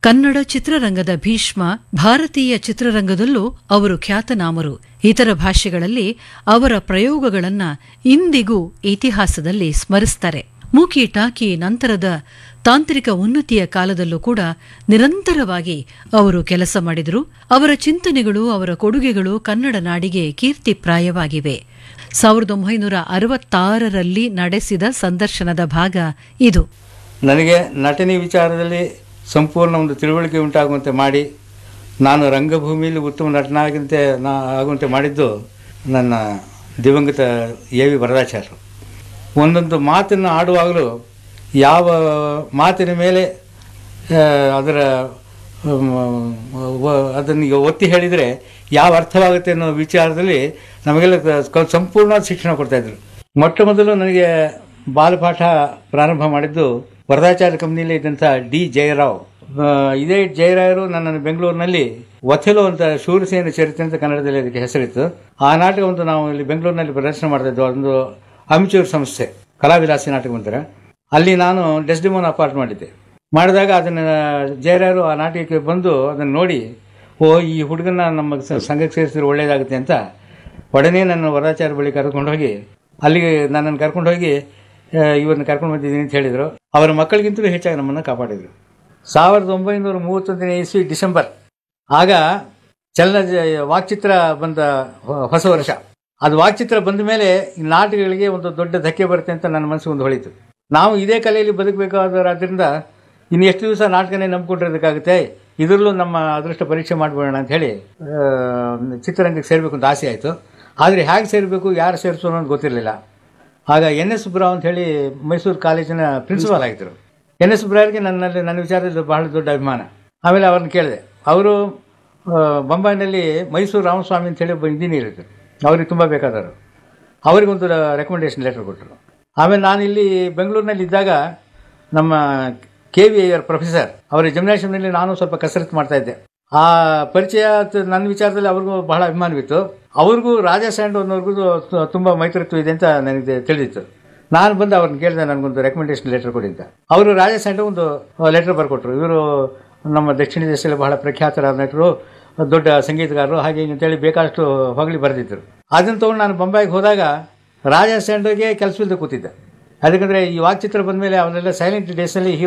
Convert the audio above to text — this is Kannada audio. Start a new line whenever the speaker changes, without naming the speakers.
ಕನ್ನಡ ಚಿತ್ರರಂಗದ ಭೀಷ್ಮ ಭಾರತೀಯ ಚಿತ್ರರಂಗದಲ್ಲೂ ಅವರು ಖ್ಯಾತನಾಮರು ಇತರ ಭಾಷೆಗಳಲ್ಲಿ ಅವರ ಪ್ರಯೋಗಗಳನ್ನ ಇಂದಿಗೂ ಇತಿಹಾಸದಲ್ಲಿ ಸ್ಮರಿಸ್ತಾರೆ ಮೂಕಿ ಟಾಕಿ ನಂತರದ ತಾಂತ್ರಿಕ ಉನ್ನತಿಯ ಕಾಲದಲ್ಲೂ ಕೂಡ ನಿರಂತರವಾಗಿ ಅವರು ಕೆಲಸ ಮಾಡಿದರು ಅವರ ಚಿಂತನೆಗಳು ಅವರ ಕೊಡುಗೆಗಳು ಕನ್ನಡ ನಾಡಿಗೆ ಕೀರ್ತಿಪ್ರಾಯವಾಗಿವೆ ಸಾವಿರದ ಒಂಬೈನೂರ ಅರವತ್ತಾರರಲ್ಲಿ ನಡೆಸಿದ ಸಂದರ್ಶನದ ಭಾಗ ಇದು
ನನಗೆ ನಟನೆ ವಿಚಾರದಲ್ಲಿ ಸಂಪೂರ್ಣ ಒಂದು ತಿಳುವಳಿಕೆ ಉಂಟಾಗುವಂತೆ ಮಾಡಿ ನಾನು ರಂಗಭೂಮಿಯಲ್ಲಿ ಉತ್ತಮ ನಟನಾಗಂತೆ ನಾ ಆಗುವಂತೆ ಮಾಡಿದ್ದು ನನ್ನ ದಿವಂಗತ ಎ ವಿ ವರದಾಚಾರ್ಯರು ಒಂದೊಂದು ಮಾತನ್ನು ಆಡುವಾಗಲೂ ಯಾವ ಮಾತಿನ ಮೇಲೆ ಆ, ಅದರ ಅದನ್ನು ಈಗ ಒತ್ತಿ ಹೇಳಿದರೆ ಯಾವ ಅರ್ಥವಾಗುತ್ತೆ ಅನ್ನೋ ವಿಚಾರದಲ್ಲಿ ನಮಗೆಲ್ಲ ಕ- ಸಂಪೂರ್ಣ ಶಿಕ್ಷಣ ಕೊಡ್ತಾಯಿದ್ರು ಮೊಟ್ಟ ಮೊದಲು ನನಗೆ ಬಾಲಪಾಠ ಪ್ರಾರಂಭ ಮಾಡಿದ್ದು ವರದಾಚಾರ್ಯ ಕಂಪ್ನಿಯಲ್ಲಿ ಇದ್ದಂಥ ಡಿ ಜಯರಾವ್ ಆ, ಇದೇ ಜಯರಾಯರು ನನ್ನನ್ನು ಬೆಂಗಳೂರಿನಲ್ಲಿ ಒಥೆಲೋ ಅಂತ ಶೂರಸೇನ ಚರಿತ್ರೆ ಅಂತ ಕನ್ನಡದಲ್ಲಿ ಅದಕ್ಕೆ ಹೆಸರಿತ್ತು ಆ ನಾಟಕ ಒಂದು ನಾವು ಇಲ್ಲಿ ಬೆಂಗಳೂರಿನಲ್ಲಿ ಪ್ರದರ್ಶನ ಮಾಡ್ತಾ ಇದ್ವು ಒಂದು ಅಮಿಚೂರ್ ಸಂಸ್ಥೆ ಕಲಾವಿಲಾಸಿ ನಾಟಕ ಅಂತಾರೆ ಅಲ್ಲಿ ನಾನು ಡೆಸ್ಡಿಮೋನ್ ಅಪಾರ್ಟ್ ಮಾಡಿದ್ದೆ ಮಾಡಿದಾಗ ಅದನ್ನು ಜಯರಾಯರು ಆ ನಾಟಕಕ್ಕೆ ಬಂದು ಅದನ್ನು ನೋಡಿ ಓ ಈ ಹುಡುಗನ ನಮ್ಮ ಸ- ಸಂಘಕ್ಕೆ ಸೇರಿಸಿದ್ರೆ ಒಳ್ಳೇದಾಗುತ್ತೆ ಅಂತ ಒಡನೆ ನನ್ನ ವರದಾಚಾರ್ಯ ಬಳಿ ಕರ್ಕೊಂಡೋಗಿ ಅಲ್ಲಿಗೆ ನನ್ನನ್ನು ಕರ್ಕೊಂಡೋಗಿ ಇವ್ರನ್ನ ಕರ್ಕೊಂಡು ಬಂದಿದ್ದೀನಿ ಅಂತ ಹೇಳಿದರು ಅವರ ಮಕ್ಕಳಿಗಿಂತಲೂ ಹೆಚ್ಚಾಗಿ ನಮ್ಮನ್ನು ಕಾಪಾಡಿದರು ಸಾವಿರದ ಒಂಬೈನೂರ ಮೂವತ್ತೊಂದನೇ ಇಸ್ವಿ ಡಿಸೆಂಬರ್ ಆಗ ಚಲನ ವಾಕ್ಚಿತ್ರ ಬಂದ ಹೊ- ಹೊಸ ವರ್ಷ ಅದು ವಾಕ್ಚಿತ್ರ ಬಂದ ಮೇಲೆ ಈ ನಾಟಕಗಳಿಗೆ ಒಂದು ದೊಡ್ಡ ಧಕ್ಕೆ ಬರುತ್ತೆ ಅಂತ ನನ್ನ ಮನಸ್ಸಿಗೆ ಒಂದು ಹೊಳಿತು ನಾವು ಇದೇ ಕಲೆಯಲ್ಲಿ ಬದುಕಬೇಕಾದ್ರಿಂದ ಇನ್ನು ಎಷ್ಟು ದಿವಸ ನಾಟಕನೇ ನಂಬ್ಕೊಂಡಿರೋದಕ್ಕಾಗುತ್ತೆ ಇದರಲ್ಲೂ ನಮ್ಮ ಅದೃಷ್ಟ ಪರೀಕ್ಷೆ ಮಾಡಿಬಿಡೋಣ ಅಂತ ಹೇಳಿ ಆ, ಚಿತ್ರರಂಗಕ್ಕೆ ಸೇರಬೇಕು ಅಂತ ಆಸೆ ಆಯಿತು ಆದರೆ ಹೇಗೆ ಸೇರಬೇಕು ಯಾರು ಸೇರಿಸೋ ಅನ್ನೋದು ಗೊತ್ತಿರಲಿಲ್ಲ ಆಗ ಎನ್ ಎಸ್ ಸುಬ್ರಾವ್ ಅಂತ ಹೇಳಿ ಮೈಸೂರು ಕಾಲೇಜಿನ ಪ್ರಿನ್ಸಿಪಾಲ್ ಆಗಿದ್ದರು ಎನ್ ಎಸ್ ಸುಬ್ರಾವ್ರಿಗೆ ನನ್ನಲ್ಲಿ ನನ್ನ ವಿಚಾರದಲ್ಲಿ ಬಹಳ ದೊಡ್ಡ ಅಭಿಮಾನ ಆಮೇಲೆ ಅವ್ರನ್ನ ಕೇಳಿದೆ ಅವರು ಆ, ಬೊಂಬಾಯಿನಲ್ಲಿ ಮೈಸೂರು ರಾಮಸ್ವಾಮಿ ಅಂತ ಹೇಳಿ ಒಬ್ಬ ಇಂಜಿನಿಯರ್ ಇದ್ದರು ಅವ್ರಿಗೆ ತುಂಬ ಬೇಕಾದವರು ಅವರಿಗೊಂದು ರೆಕಮೆಂಡೇಶನ್ ಲೆಟರ್ ಕೊಟ್ಟರು ಆಮೇಲೆ ನಾನು ಇಲ್ಲಿ ಬೆಂಗಳೂರಿನಲ್ಲಿ ಇದ್ದಾಗ ನಮ್ಮ ಕೆ ವಿ ಐಯರ್ ಪ್ರೊಫೆಸರ್ ಅವರ ಜಿಮ್ನಾಷಿಯಂನಲ್ಲಿ ನಾನು ಸ್ವಲ್ಪ ಕಸರತ್ತು ಮಾಡ್ತಾ ಇದ್ದೆ ಆ ಪರಿಚಯ ತ- ನನ್ನ ವಿಚಾರದಲ್ಲಿ ಅವ್ರಿಗೂ ಬಹಳ ಅಭಿಮಾನವಿತ್ತು ಅವ್ರಿಗೂ ರಾಜಾ ಸ್ಯಾಂಡ್ ಅನ್ನೋರ್ಗೂ ತು- ತುಂಬ ಮೈತ್ರಿತ್ವ ಇದೆ ಅಂತ ನನಗೆ ತಿಳಿದಿತ್ತು ನಾನು ಬಂದು ಅವ್ರನ್ನ ಕೇಳಿದೆ ನನಗೊಂದು ರೆಕಮೆಂಡೇಶನ್ ಲೆಟರ್ ಕೊಡಿ ಅಂತ ಅವರು ರಾಜಾ ಸ್ಯಾಂಡ್ ಒಂದು ಲೆಟರ್ ಬರ್ಕೊಟ್ರು ಇವರು ನಮ್ಮ ದಕ್ಷಿಣ ದೇಶದಲ್ಲಿ ಬಹಳ ಪ್ರಖ್ಯಾತರಾದ ನಟರು ದೊಡ್ಡ ಸಂಗೀತಗಾರರು ಹಾಗೆ ಹೀಗೆ ಅಂತೇಳಿ ಬೇಕಾದಷ್ಟು ಹೊಗಳಿ ಬರೆದಿದ್ದರು ಅದನ್ನು ತೊಗೊಂಡು ನಾನು ಬೊಂಬಾಯಿಗೆ ಹೋದಾಗ ರಾಜಾ ಸ್ಯಾಂಡ್ಗೆ ಕೆಲಸವಿಲ್ಲದೆ ಕೂತಿದ್ದೆ ಅದಕ್ಕಂದರೆ ಈ ವಾಕ್ಚಿತ್ರ ಬಂದ ಮೇಲೆ ಅವರೆಲ್ಲ ಸೈಲೆಂಟ್ ಡೇಸಲ್ಲಿ